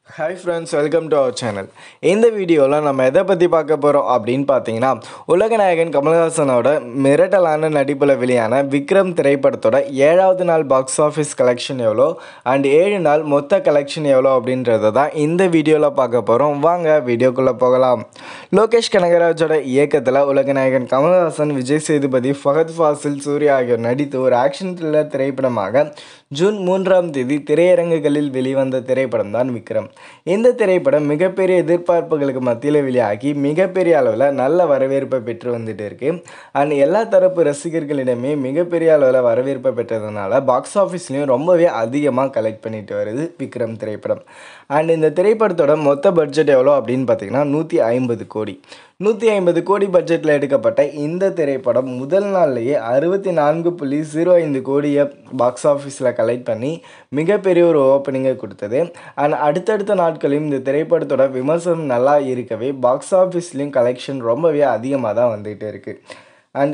hi friends welcome to our channel இந்த வீடியோவில் நம்ம எதை பற்றி பார்க்க போகிறோம் அப்படின்னு பார்த்தீங்கன்னா உலகநாயகன் கமல்ஹாசனோட மிரட்டலான நடிப்பில் வெளியான விக்ரம் திரைப்படத்தோட ஏழாவது நாள் பாக்ஸ் ஆஃபீஸ் கலெக்ஷன் எவ்வளோ அண்ட் ஏழு நாள் மொத்த கலெக்ஷன் எவ்வளோ அப்படின்றத தான் இந்த வீடியோவில் பார்க்க போகிறோம் வாங்க வீடியோக்குள்ளே போகலாம் லோகேஷ் கனகராஜோட இயக்கத்தில் உலகநாயகன் கமல்ஹாசன் விஜய் சேதுபதி ஃபகத் ஃபாசில் சூர்யா ஆகியோர் நடித்து ஒரு ஆக்ஷன் த்ரில்லர் திரைப்படமாக ஜூன் மூன்றாம் தேதி திரையரங்குகளில் வெளிவந்த திரைப்படம் தான் விக்ரம் இந்த திரைப்படம் மிகப்பெரிய எதிர்பார்ப்புகளுக்கு மத்தியில் வெளியாகி மிகப்பெரிய அளவில் நல்ல வரவேற்பை பெற்று வந்துட்டு இருக்கு அண்ட் எல்லா தரப்பு ரசிகர்களிடமே மிகப்பெரிய அளவில் வரவேற்பை பெற்றதுனால பாக்ஸ் ஆஃபீஸ்லேயும் ரொம்பவே அதிகமாக கலெக்ட் பண்ணிட்டு வருது விக்ரம் திரைப்படம் அண்ட் இந்த திரைப்படத்தோட மொத்த பட்ஜெட் எவ்வளோ அப்படின்னு பார்த்தீங்கன்னா நூற்றி ஐம்பது கோடி நூற்றி ஐம்பது கோடி பட்ஜெட்டில் எடுக்கப்பட்ட இந்த திரைப்படம் முதல் நாள்லேயே அறுபத்தி நான்கு புள்ளி ஜீரோ ஐந்து கோடியை பாக்ஸ் ஆஃபீஸில் கலெக்ட் பண்ணி மிகப்பெரிய ஒரு ஓப்பனிங்கை கொடுத்தது அண்ட் அடுத்தடுத்த நாட்களையும் இந்த திரைப்படத்தோட விமர்சனம் நல்லா இருக்கவே பாக்ஸ் ஆஃபீஸ்லேயும் கலெக்ஷன் ரொம்பவே அதிகமாக தான் வந்துகிட்டே இருக்குது அண்ட்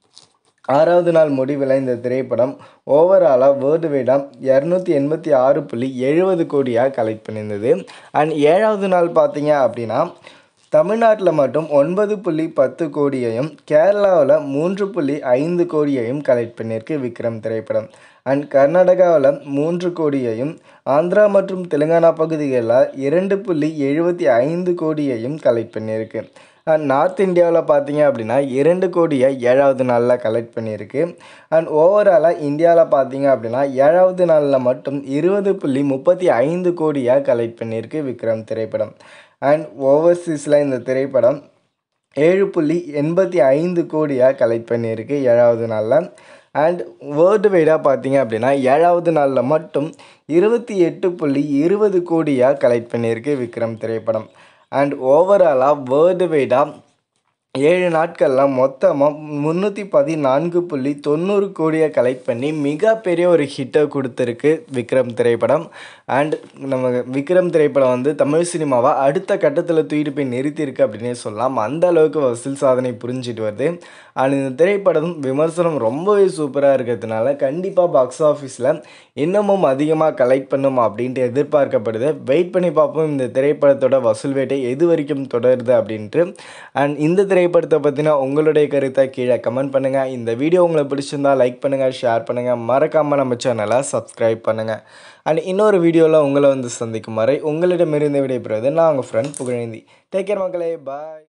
ஆறாவது நாள் முடிவில் இந்த திரைப்படம் ஓவராலாக வேர்ல்டு வைடாக இரநூத்தி எண்பத்தி ஆறு புள்ளி எழுபது கோடியாக கலெக்ட் பண்ணியிருந்தது அண்ட் ஏழாவது நாள் பார்த்தீங்க அப்படின்னா தமிழ்நாட்டில் மட்டும் ஒன்பது புள்ளி பத்து கோடியையும் கேரளாவில் மூன்று புள்ளி ஐந்து கோடியையும் கலெக்ட் பண்ணியிருக்கு விக்ரம் திரைப்படம் அண்ட் கர்நாடகாவில் மூன்று கோடியையும் ஆந்திரா மற்றும் தெலுங்கானா பகுதிகளில் இரண்டு புள்ளி எழுபத்தி ஐந்து கோடியையும் கலெக்ட் பண்ணியிருக்கு அண்ட் நார்த் இந்தியாவில் பார்த்தீங்க அப்படின்னா இரண்டு கோடியை ஏழாவது நாளில் கலெக்ட் பண்ணியிருக்கு அண்ட் ஓவராலாக இந்தியாவில் பார்த்தீங்க அப்படின்னா ஏழாவது நாளில் மட்டும் இருபது புள்ளி முப்பத்தி ஐந்து கோடியாக கலெக்ட் பண்ணியிருக்கு விக்ரம் திரைப்படம் அண்ட் ஓவர்சீஸில் இந்த திரைப்படம் ஏழு புள்ளி எண்பத்தி ஐந்து கோடியாக கலெக்ட் பண்ணியிருக்கு ஏழாவது நாளில் அண்ட் வேர்ல்டு வைடாக பார்த்தீங்க அப்படின்னா ஏழாவது நாளில் மட்டும் இருபத்தி எட்டு புள்ளி இருபது கோடியாக கலெக்ட் பண்ணியிருக்கு விக்ரம் திரைப்படம் அண்ட் ஓவராலாக வேர்ல்டு வைடாக ஏழு நாட்களில் மொத்தமாக முந்நூற்றி பதினான்கு புள்ளி தொண்ணூறு கோடியை கலெக்ட் பண்ணி மிகப்பெரிய ஒரு ஹிட்டை கொடுத்துருக்கு விக்ரம் திரைப்படம் அண்ட் நம்ம விக்ரம் திரைப்படம் வந்து தமிழ் சினிமாவை அடுத்த கட்டத்தில் தூக்கிட்டு போய் நிறுத்தியிருக்கு அப்படின்னே சொல்லலாம் அந்த அளவுக்கு வசூல் சாதனை புரிஞ்சிட்டு வருது அண்ட் இந்த திரைப்படம் விமர்சனம் ரொம்பவே சூப்பராக இருக்கிறதுனால கண்டிப்பாக பாக்ஸ் ஆஃபீஸில் இன்னமும் அதிகமாக கலெக்ட் பண்ணும் அப்படின்ட்டு எதிர்பார்க்கப்படுது வெயிட் பண்ணி பார்ப்போம் இந்த திரைப்படத்தோட வசூல் வேட்டை எது வரைக்கும் தொடருது அப்படின்ட்டு அண்ட் இந்த திரைப்படத்தை பற்றின உங்களுடைய கருத்தை கீழே கமெண்ட் பண்ணுங்கள் இந்த வீடியோ உங்களுக்கு பிடிச்சிருந்தா லைக் பண்ணுங்கள் ஷேர் பண்ணுங்கள் மறக்காமல் நம்ம சேனலை சப்ஸ்கிரைப் பண்ணுங்கள் அண்ட் இன்னொரு வீடியோவில் உங்களை வந்து சந்திக்கும் வரை உங்களிடமிருந்து விடைபெறுவது நான் உங்கள் ஃப்ரெண்ட் புகழேந்தி டேக் கேர் மக்களே பாய்